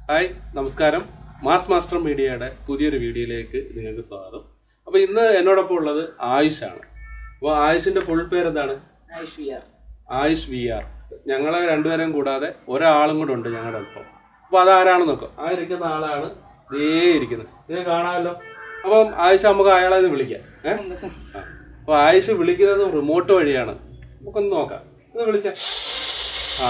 Hi നമസ്കാരം mass master മീഡിയയുടെ പുതിയൊരു വീഡിയോയിലേക്ക് നിങ്ങൾക്ക് സ്വാഗതം അപ്പോൾ ഇന്ന് എന്നോടൊപ്പം ഉള്ളത് ആയുഷാണ് അപ്പോൾ ആയുഷിന്റെ ഫുൾ പേര് എന്താണ് ആയുഷ് വി ആർ ഞങ്ങളെ രണ്ടുപേരെയും കൂടാതെ ഒരാളും കൂടെ ഉണ്ട് ഞങ്ങളുടെ ഒപ്പം അപ്പോൾ അതാരാണെന്ന് നോക്കാം ആ ഇരിക്കുന്ന ആളാണ് ദേ ഇരിക്കുന്നത് ഇത് കാണാമല്ലോ അപ്പം ആയുഷ് നമുക്ക് അയാളെ ഒന്ന് വിളിക്കാം ഏഹ് അപ്പോൾ ആയുഷ് വിളിക്കുന്നത് റിമോട്ട് വഴിയാണ് നമുക്കൊന്ന് നോക്കാം ഒന്ന് വിളിച്ചേ ആ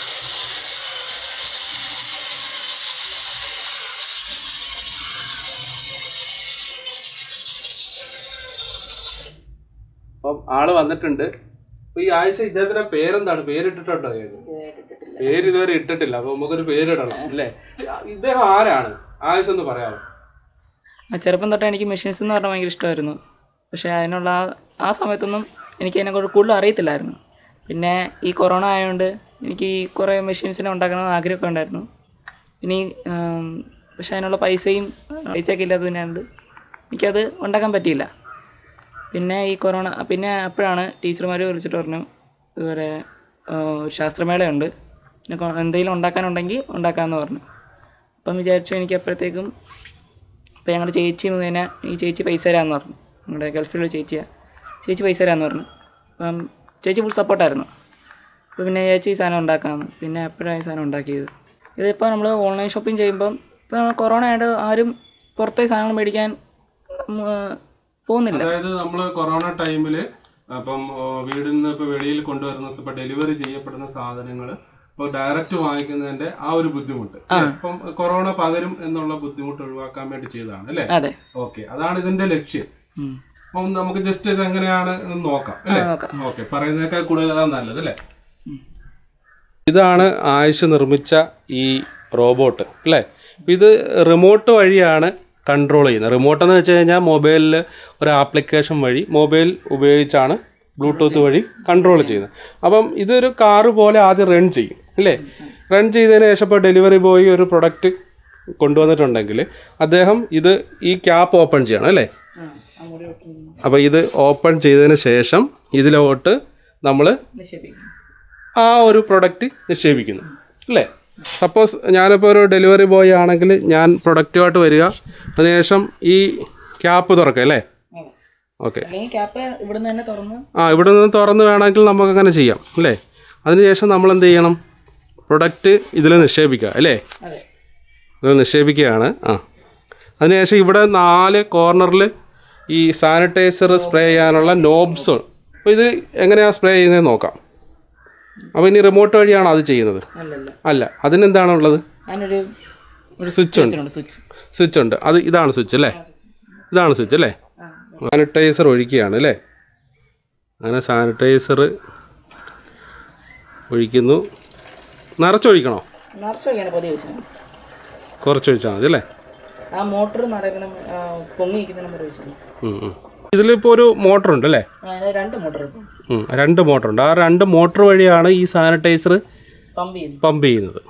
അപ്പം ആള് വന്നിട്ടുണ്ട് അപ്പൊ ഈ ആഴ്ച ഇദ്ദേഹത്തിന്റെ പേരെന്താണ് പേരിട്ടിട്ടുണ്ടോ ഏത് പേര് ഇതുവരെ ഇട്ടിട്ടില്ല അപ്പൊ നമുക്കൊരു പേരിടണം അല്ലേ ഇദ്ദേഹം ആരാണ് ആയുഷ് ഒന്ന് പറയാമോ ആ ചെറുപ്പം തൊട്ടേ എനിക്ക് മെഷീൻസ് എന്ന് പറഞ്ഞാൽ ഭയങ്കര ഇഷ്ടമായിരുന്നു പക്ഷേ അതിനുള്ള ആ- ആ സമയത്തൊന്നും എനിക്ക് അതിനെക്കുറിച്ച് കൂടുതൽ അറിയത്തില്ലായിരുന്നു പിന്നെ ഈ കൊറോണ ആയതുകൊണ്ട് എനിക്ക് ഈ കുറേ മെഷീൻസിനെ ഉണ്ടാക്കണമെന്ന് ആഗ്രഹമൊക്കെ ഉണ്ടായിരുന്നു പിന്നെ ഈ ഉം, പക്ഷേ അതിനുള്ള പൈസയും പൈസയൊക്കെ ഇല്ലാത്തതിനാണ്ട് എനിക്കത് ഉണ്ടാക്കാൻ പറ്റിയില്ല പിന്നെ ഈ കൊറോണ പിന്നെ അപ്പോഴാണ് ടീച്ചർമാർ വിളിച്ചിട്ട് പറഞ്ഞു ഇതുപോലെ ആ, ഒരു ശാസ്ത്രമേളയുണ്ട് പിന്നെ കൊ- എന്തെങ്കിലും ഉണ്ടാക്കാനുണ്ടെങ്കിൽ ഉണ്ടാക്കാമെന്ന് പറഞ്ഞു അപ്പം വിചാരിച്ചു എനിക്ക് അപ്പോഴത്തേക്കും അപ്പോൾ ഞങ്ങളുടെ ചേച്ചി മുഖേന ഈ ചേച്ചി പൈസ തരാമെന്ന് പറഞ്ഞു നമ്മുടെ ഗൾഫിലുള്ള ചേച്ചിയാ ചേച്ചി പൈസ തരാമെന്ന് പറഞ്ഞു അപ്പം ചേച്ചി ഫുൾ സപ്പോർട്ടായിരുന്നു അപ്പോൾ പിന്നെ ചേച്ചി ഈ സാധനം ഉണ്ടാക്കാമെന്ന് പിന്നെ അപ്പോഴാണ് ഈ സാധനം ഉണ്ടാക്കിയത് ഇതിപ്പോൾ നമ്മൾ ഓൺലൈൻ ഷോപ്പിംഗ് ചെയ്യുമ്പം ഇപ്പോൾ കൊറോണ ആയിട്ട് ആരും പുറത്തെ സാധനങ്ങൾ മേടിക്കാൻ ഉം, പോകുന്നില്ല അതായത് നമ്മള് കൊറോണ ടൈമില് അപ്പം ഓ, വീടിൽ നിന്ന് ഇപ്പൊ വെളിയിൽ കൊണ്ടുവരുന്ന ഇപ്പൊ ഡെലിവറി ചെയ്യപ്പെടുന്ന സാധനങ്ങൾ ഇപ്പൊ ഡയറക്റ്റ് വാങ്ങിക്കുന്നതിന്റെ ആ ഒരു ബുദ്ധിമുട്ട് അല്ലേ? ഇപ്പം കൊറോണ പകരും എന്നുള്ള ബുദ്ധിമുട്ട് ഒഴിവാക്കാൻ വേണ്ടി ചെയ്തതാണ് അല്ലേ അതെ ഓക്കെ അതാണ് ഇതിന്റെ ലക്ഷ്യം ഉം. അപ്പം നമുക്ക് ജസ്റ്റ് ഇത് എങ്ങനെയാണ് എന്ന് നോക്കാം അല്ലേ നോക്കാം. ഓക്കെ പറയുന്നതിനേക്കാൾ കൂടുതൽ അതാണ് നല്ലത് അല്ലേ ഇതാണ് ആയുഷ് നിർമ്മിച്ച ഈ റോബോട്ട് അല്ലേ ഇപ്പം ഇത് റിമോട്ട് വഴിയാണ് കൺട്രോൾ ചെയ്യുന്നത് റിമോട്ട് എന്ന് വെച്ച് കഴിഞ്ഞാൽ മൊബൈലിൽ ഒരു ആപ്ലിക്കേഷൻ വഴി മൊബൈൽ ഉപയോഗിച്ചാണ് ബ്ലൂടൂത്ത് വഴി കൺട്രോൾ ചെയ്യുന്നത് അപ്പം ഇതൊരു കാറ് പോലെ ആദ്യം റൺ ചെയ്യും അല്ലേ റൺ ചെയ്തതിന് ശേഷം ഇപ്പോൾ ഡെലിവറി ബോയ് ഒരു പ്രൊഡക്റ്റ് കൊണ്ടുവന്നിട്ടുണ്ടെങ്കിൽ അദ്ദേഹം ഇത് ഈ ക്യാപ്പ് ഓപ്പൺ ചെയ്യണം അല്ലേ അപ്പോൾ ഇത് ഓപ്പൺ ചെയ്തതിന് ശേഷം ഇതിലോട്ട് നമ്മൾ ആ ഒരു പ്രൊഡക്റ്റ് നിക്ഷേപിക്കുന്നു അല്ലേ സപ്പോസ് ഞാനിപ്പോൾ ഒരു ഡെലിവറി ബോയ് ആണെങ്കിൽ ഞാൻ പ്രൊഡക്റ്റുമായിട്ട് വരിക അതിനുശേഷം ഈ ക്യാപ്പ് തുറക്കുക അല്ലേ ഓക്കെ അല്ലെങ്കിൽ ക്യാപ്പ് ഇവിടുന്ന് തന്നെ തുറന്ന് ആ ഇവിടെ നിന്ന് തുറന്ന് വേണമെങ്കിൽ നമുക്ക് അങ്ങനെ ചെയ്യാം അല്ലേ അതിനുശേഷം നമ്മൾ എന്ത് ചെയ്യണം പ്രൊഡക്റ്റ് ഇതിൽ നിക്ഷേപിക്കുക അല്ലേ അതെ ഇത് നിക്ഷേപിക്കുകയാണ് ആ അതിനുശേഷം ഇവിടെ നാല് കോർണറിൽ ഈ സാനിറ്റൈസർ സ്പ്രേ ചെയ്യാനുള്ള നോബ്സ് അപ്പോൾ ഇത് എങ്ങനെയാണ് സ്പ്രേ ചെയ്യുന്നത് നോക്കാം അപ്പോൾ ഇനി റിമോട്ട് വഴിയാണോ അത് ചെയ്യുന്നത് അല്ലല്ല അല്ല അതിനെന്താണുള്ളത് അതിനൊരു ഒരു സ്വിച്ച് ഉണ്ട് സ്വിച്ച് സ്വിച്ച് ഉണ്ട് അത് ഇതാണ് സ്വിച്ച് അല്ലേ ഇതാണ് സ്വിച്ച് അല്ലേ സാനിറ്റൈസർ ഒഴിക്കുകയാണ് അല്ലേ അങ്ങനെ സാനിറ്റൈസർ ഒഴിക്കുന്നു നിറച്ചൊഴിക്കണോ നിറച്ചൊക്കെയാണ് പതിവ് വെച്ചത് കുറച്ചൊഴിച്ചാൽ മതി അല്ലേ ആ മോട്ടർ നടക്കുന്ന പൊങ്ങി നിൽക്കുന്ന നമ്പർ വെച്ചത് ഉം, ഉം. ഇതിലിപ്പോൾ ഒരു മോട്ടർ ഉണ്ട് അല്ലേ അതിന് രണ്ട് മോട്ടർ ഇപ്പം ഉം, രണ്ട് മോട്ടർ ഉണ്ട് ആ രണ്ട് മോട്ടർ വഴിയാണ് ഈ സാനിറ്റൈസർ പമ്പ് ചെയ്യുന്നു പമ്പ് ചെയ്യുന്നത്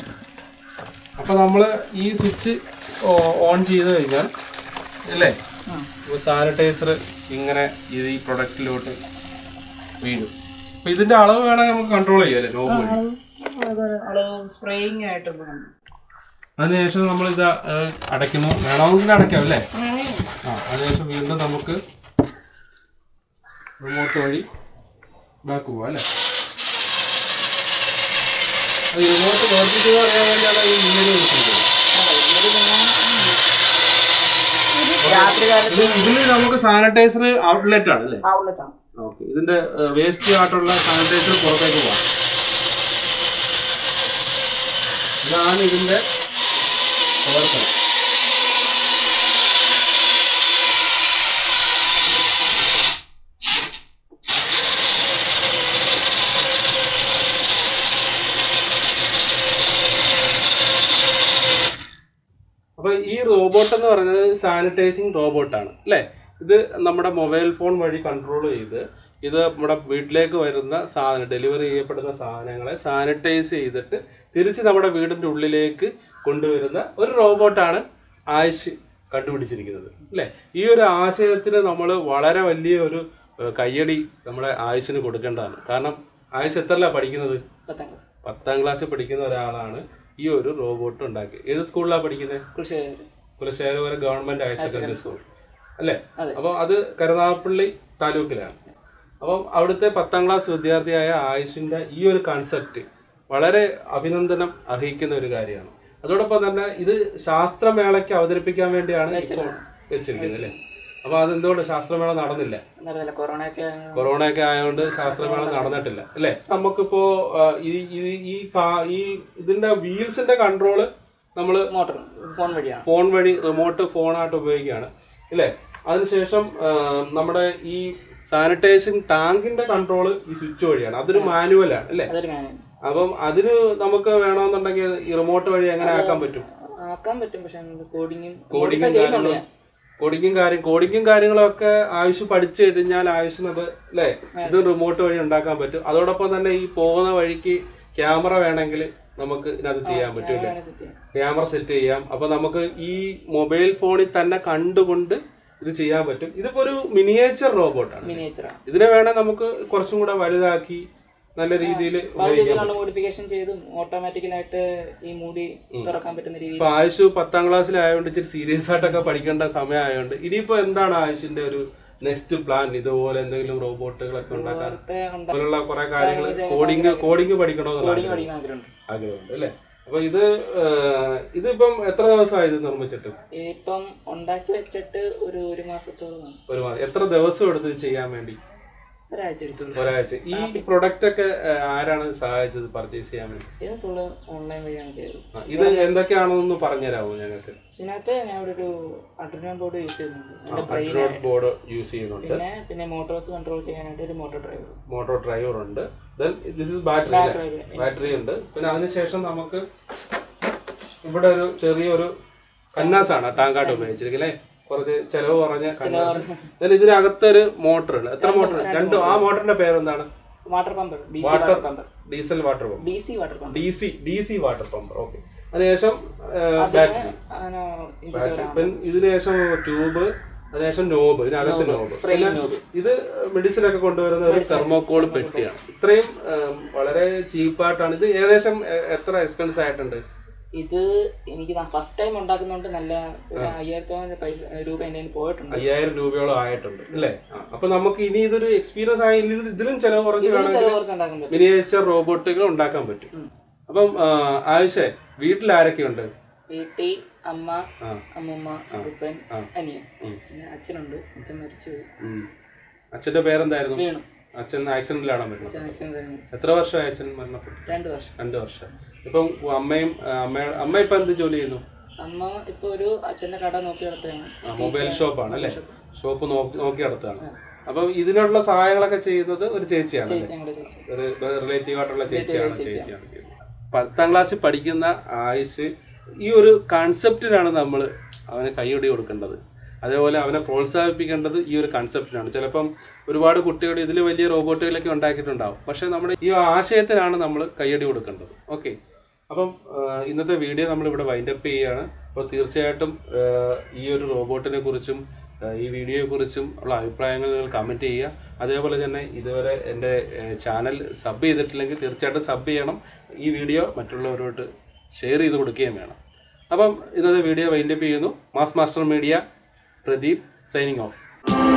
അപ്പോൾ നമ്മൾ ഈ സ്വിച്ച് ഓൺ ചെയ്ത് കഴിഞ്ഞാൽ അല്ലേ സാനിറ്റൈസർ ഇങ്ങനെ ഇത് ഈ പ്രൊഡക്റ്റിലോട്ട് വീഴും അപ്പോൾ ഇതിൻ്റെ അളവ് വേണമെങ്കിൽ നമുക്ക് കൺട്രോൾ ചെയ്യാം അല്ലേ നോബ് വഴി അളവ് സ്പ്രേയിങ് ആയിട്ട് അതിനുശേഷം നമ്മൾ ഇത് അടയ്ക്കുന്നു വേണമെങ്കിൽ അടയ്ക്കാം അല്ലേ ആ അതിനുശേഷം വീണ്ടും നമുക്ക് റിമോട്ട് വഴി ബാക്ക് പോവാം അല്ലേ അത് റിമോട്ട് പ്രവർത്തിക്കുക അറിയാൻ വേണ്ടിയാണ് ഈ ഇങ്ങനെ വിളിക്കുന്നത് ഇത് ഇതിൽ നമുക്ക് സാനിറ്റൈസർ ഔട്ട്ലെറ്റ് ആണ് അല്ലേ ഔട്ട്ലെറ്റ് ആണ് ഓക്കെ ഇതിന്റെ വേസ്റ്റ് ആയിട്ടുള്ള സാനിറ്റൈസർ പുറത്തേക്ക് പോവാം ഇതാണ് ഇതിന്റെ പ്രവർത്തനം അപ്പോൾ ഈ റോബോട്ട് എന്ന് പറയുന്നത് സാനിറ്റൈസിങ് റോബോട്ടാണ് അല്ലേ ഇത് നമ്മുടെ മൊബൈൽ ഫോൺ വഴി കൺട്രോൾ ചെയ്ത് ഇത് നമ്മുടെ വീട്ടിലേക്ക് വരുന്ന സാധനം ഡെലിവറി ചെയ്യപ്പെടുന്ന സാധനങ്ങളെ സാനിറ്റൈസ് ചെയ്തിട്ട് തിരിച്ച് നമ്മുടെ വീടിൻ്റെ ഉള്ളിലേക്ക് കൊണ്ടുവരുന്ന ഒരു റോബോട്ടാണ് ആയുഷ് കണ്ടുപിടിച്ചിരിക്കുന്നത് അല്ലേ ഈ ഒരു ആശയത്തിന് നമ്മൾ വളരെ വലിയ ഒരു ഏഹ്, കയ്യടി നമ്മുടെ ആയുഷിന് കൊടുക്കേണ്ടതാണ് കാരണം ആയുഷ് എത്രല്ല പഠിക്കുന്നത് പത്താം ക്ലാസ് പത്താം ക്ലാസ്സിൽ പഠിക്കുന്ന ഒരാളാണ് ഈ ഒരു റോബോട്ട് ഉണ്ടാക്കി ഏത് സ്കൂളിലാണ് പഠിക്കുന്നത് കൃഷി Kulasekharapuram government higher secondary school അല്ലേ അപ്പം അത് കരുനാഗപ്പള്ളി താലൂക്കിലാണ് അപ്പം അവിടുത്തെ പത്താം ക്ലാസ് വിദ്യാർത്ഥിയായ ആയുഷിന്റെ ഈ ഒരു കൺസെപ്റ്റ് വളരെ അഭിനന്ദനം അർഹിക്കുന്ന ഒരു കാര്യമാണ് അതോടൊപ്പം തന്നെ ഇത് ശാസ്ത്രമേളയ്ക്ക് അവതരിപ്പിക്കാൻ വേണ്ടിയാണ് ഇപ്പോൾ വെച്ചിരിക്കുന്നത് അല്ലേ അപ്പൊ അതെന്തുകൊണ്ട് ശാസ്ത്രമേള നടന്നില്ല നടന്നില്ല കൊറോണയൊക്കെ കൊറോണയൊക്കെ ആയതുകൊണ്ട് ശാസ്ത്രമേള നടന്നിട്ടില്ല അല്ലേ നമുക്കിപ്പോ ആ, ഈ ഈ ഈ കാ- ഈ ഇതിന്റെ വീൽസിന്റെ കൺട്രോള് നമ്മള് മോട്ടർ ഫോൺ വഴിയാണ് ഫോൺ വഴി റിമോട്ട് ഫോണായിട്ട് ഉപയോഗിക്കുകയാണ് ഇല്ലേ അതിനുശേഷം ആ, നമ്മുടെ ഈ സാനിറ്റൈസിങ് ടാങ്കിന്റെ കൺട്രോള് ഈ സ്വിച്ച് വഴിയാണ് അതൊരു മാനുവലാണ് അല്ലേ അതൊരു മാനുവൽ അപ്പം അതിന് നമുക്ക് വേണമെന്നുണ്ടെങ്കിൽ ഈ റിമോട്ട് വഴി എങ്ങനെ ആക്കാൻ പറ്റും ആക്കാൻ പറ്റും പക്ഷെ കോഡിങ്ങും കോഡിങ്ങും കാര്യങ്ങളും കോഡിങ്ങും കാര്യം കോഡിങ്ങും കാര്യങ്ങളൊക്കെ ആവശ്യം പഠിച്ചു കഴിഞ്ഞാൽ ആവശ്യന്നത് അല്ലേ ഇത് റിമോട്ട് വഴി ഉണ്ടാക്കാൻ പറ്റും അതോടൊപ്പം തന്നെ ഈ പോകുന്ന വഴിക്ക് ക്യാമറ വേണമെങ്കിൽ നമുക്ക് ഇതിനകത്ത് ചെയ്യാൻ പറ്റൂലേ ക്യാമറ സെറ്റ് ചെയ്യാം അപ്പൊ നമുക്ക് ഈ മൊബൈൽ ഫോണിൽ തന്നെ കണ്ടുകൊണ്ട് ഇത് ചെയ്യാൻ പറ്റും ഇതിപ്പോ ഒരു മിനിയേച്ചർ റോബോട്ടാണ് മിനിയേച്ചറാണ് ഇതിനെ വേണേ നമുക്ക് കുറച്ചും കൂടെ വലുതാക്കി നല്ല രീതിയിൽ പല രീതിയിലുള്ള മോഡിഫിക്കേഷൻ ചെയ്തും ഓട്ടോമാറ്റിക്കലായിട്ട് ഈ മൂടി തുറക്കാൻ പറ്റുന്ന രീതിയിൽ ഇപ്പൊ ആയുഷ് പത്താം ക്ലാസ്സിലായതുകൊണ്ട് ഇച്ചിരി സീരിയസ് ആയിട്ടൊക്കെ പഠിക്കേണ്ട സമയമായതുകൊണ്ട് ഇനിയിപ്പോ എന്താണ് ആയുഷിന്റെ ഒരു നെക്സ്റ്റ് പ്ലാൻ ഇതുപോലെ എന്തെങ്കിലും റോബോട്ടുകളൊക്കെ ഉണ്ടാക്കാൻ നേരത്തെ ഉണ്ടാ- പോലുള്ള കുറെ കാര്യങ്ങൾ കോഡിങ് കോഡിങ് പഠിക്കണമെന്നുള്ള കോഡിങ് പഠിക്കാൻ ആഗ്രഹമുണ്ട് ആഗ്രഹമുണ്ട് അല്ലേ അപ്പൊ ഇത് ഏഹ്, ഇതിപ്പം എത്ര ദിവസമായി ഇത് നിർമ്മിച്ചിട്ട് ഇതിപ്പം ഉണ്ടാക്കി വെച്ചിട്ട് ഒരു ഒരു മാസത്തോളം ആയി. ഒരു മാസം എത്ര ദിവസം എടുത്ത് ഇത് ചെയ്യാൻ വേണ്ടി ഒരാഴ്ച എടുത്തുള്ളൂ ഒരാഴ്ച ഈ പ്രൊഡക്റ്റ് ഒക്കെ ഏഹ്, ആരാണ് സഹായിച്ചത് പർച്ചേസ് ചെയ്യാൻ വേണ്ടി ഇത് ഫുള്ള് ഓൺലൈൻ വഴിയാണ് ചെയ്തത് ആ, ഇത് എന്തൊക്കെയാണെന്നൊന്ന് പറഞ്ഞുതരാമോ ഞങ്ങൾക്ക് ഇതിനകത്ത് ഞാൻ ഇവിടെ ഒരു അഡ്രിനോൺ ബോർഡ് യൂസ് ചെയ്യുന്നുണ്ട് എൻ്റെ ബ്രെയിൻ ബോർഡ് യൂസ് ചെയ്യുന്നുണ്ട് പിന്നെ പിന്നെ മോട്ടോർസ് കൺട്രോൾ ചെയ്യാനായിട്ട് ഒരു മോട്ടോർ ഡ്രൈവർ മോട്ടോർ ഡ്രൈവർ ഉണ്ട് then this is battery battery ഉണ്ട് പിന്നെ അതിനുശേഷം നമുക്ക് ഇവിടെ ഒരു ചെറിയൊരു കന്നാസാണ് ടാങ്കാട്ട് ഉപയോഗിച്ചിരിക്കുന്നത് അല്ലേ കുറച്ച് ചെലവ് കുറഞ്ഞ കന്നാസ് ദെൻ ഇതിനകത്തൊരു മോട്ടർ ഉണ്ട് എത്ര മോട്ടർ രണ്ട് ആ മോട്ടറിന്റെ പേരെന്താണ് water pump D C water water pump diesel water pump D C water pump D C D C water pump okay അതിനുശേഷം ബാറ്ററി അങ്ങനെ ബാറ്ററി പിന്നെ ഇതിനുശേഷം ട്യൂബ് അതിനുശേഷം നോബ് ഇതിനകത്ത് നോബ് പിന്നെ ഇത് മെഡിസിൻ ഒക്കെ കൊണ്ടുവരുന്ന ഒരു തെർമോകോൾ പെട്ടിയാണ് ഇത്രയും ഉം, വളരെ ചീപ്പായിട്ടാണ് ഇത് ഏകദേശം എ- എത്ര എക്സ്പെൻസ് ആയിട്ടുണ്ട് ഇത് എനിക്ക് ഫസ്റ്റ് ടൈം ഉണ്ടാക്കുന്നതുകൊണ്ട് നല്ല ഒരു അയ്യായിരത്തോളം പൈസ രൂപ എൻ്റെ കയ്യിൽ പോയിട്ടുണ്ട് അയ്യായിരം രൂപയോളം ആയിട്ടുണ്ട് അല്ലേ ആ, അപ്പൊ നമുക്ക് ഇനി ഇതൊരു എക്സ്പീരിയൻസ് ആയി ഇത് ഇതിലും ചെലവ് കുറച്ച് ഇതിന് വേണമെങ്കിൽ ചെലവ് കുറച്ച് ഉണ്ടാക്കാൻ പറ്റും മിനിയേച്ചർ റോബോട്ടുകൾ ഉണ്ടാക്കാൻ പറ്റും അപ്പം ആ, ആയുഷേ വീട്ടിൽ ആരൊക്കെയുണ്ട് വീട്ടിൽ അമ്മ ആ. അമ്മൂമ്മ ഉപ്പൻ അനിയൻ പിന്നെ അച്ഛനുണ്ട് അച്ഛൻ മരിച്ചു ഉം. അച്ഛന്റെ പേരെന്തായിരുന്നു വീണു അച്ഛൻ ആക്സിഡന്റിലാണോ വരുന്നത് അച്ഛൻ അച്ഛൻ തന്നെ മരിച്ചു. എത്ര വർഷമായി അച്ഛൻ മരണപ്പെട്ടു രണ്ട് വർഷം രണ്ട് വർഷം ഇപ്പം അമ്മയും ആ, അമ്മ അമ്മ ഇപ്പൊ എന്ത് ജോലി ചെയ്യുന്നു അമ്മ ഇപ്പൊ ഒരു അച്ഛന്റെ കട നോക്കി നടത്തുകയാണ് ആ, മൊബൈൽ ഷോപ്പാണ് അല്ലേ ഷോപ്പ് നോക്കി നോക്കി നടത്തുകയാണ് അപ്പം ഇതിനുള്ള സഹായങ്ങളൊക്കെ ചെയ്യുന്നത് ഒരു ചേച്ചിയാണ് അല്ലേ? ചേച്ചി ഞങ്ങളുടെ ചേച്ചി ഒരു റിലേറ്റീവ് ആയിട്ടുള്ള ചേച്ചിയാണ് ചേച്ചിയാണ് ചെയ്യുന്നത് പത്താം ക്ലാസ്സിൽ പഠിക്കുന്ന ആയുഷ് ഈ ഒരു കൺസെപ്റ്റിനാണ് നമ്മൾ അവന് കൈയൊടി കൊടുക്കേണ്ടത് അതേപോലെ അവനെ പ്രോത്സാഹിപ്പിക്കേണ്ടത് ഈ ഒരു കൺസെപ്റ്റിനാണ് ചിലപ്പം ഒരുപാട് കുട്ടികൾ ഇതിൽ വലിയ റോബോട്ടുകളൊക്കെ ഉണ്ടാക്കിയിട്ടുണ്ടാവും പക്ഷേ നമ്മുടെ ഈ ആശയത്തിനാണ് നമ്മൾ കൈയടി കൊടുക്കേണ്ടത് ഓക്കെ അപ്പം ആ, ഇന്നത്തെ വീഡിയോ നമ്മളിവിടെ വൈൻഡപ്പ് ചെയ്യുകയാണ് അപ്പോൾ തീർച്ചയായിട്ടും ആ, ഈ ഒരു റോബോട്ടിനെ കുറിച്ചും ആ, ഈ വീഡിയോയെ കുറിച്ചും ഉള്ള അഭിപ്രായങ്ങൾ നിങ്ങൾ കമൻറ്റ് ചെയ്യുക അതേപോലെ തന്നെ ഇതുവരെ എൻ്റെ ചാനൽ സബ് ചെയ്തിട്ടില്ലെങ്കിൽ തീർച്ചയായിട്ടും സബ് ചെയ്യണം ഈ വീഡിയോ മറ്റുള്ളവരോട്ട് ഷെയർ ചെയ്ത് കൊടുക്കുകയും വേണം അപ്പം ഇന്നത്തെ വീഡിയോ വൈൻഡപ്പ് ചെയ്യുന്നു മാസ് Master Media Pradeep signing of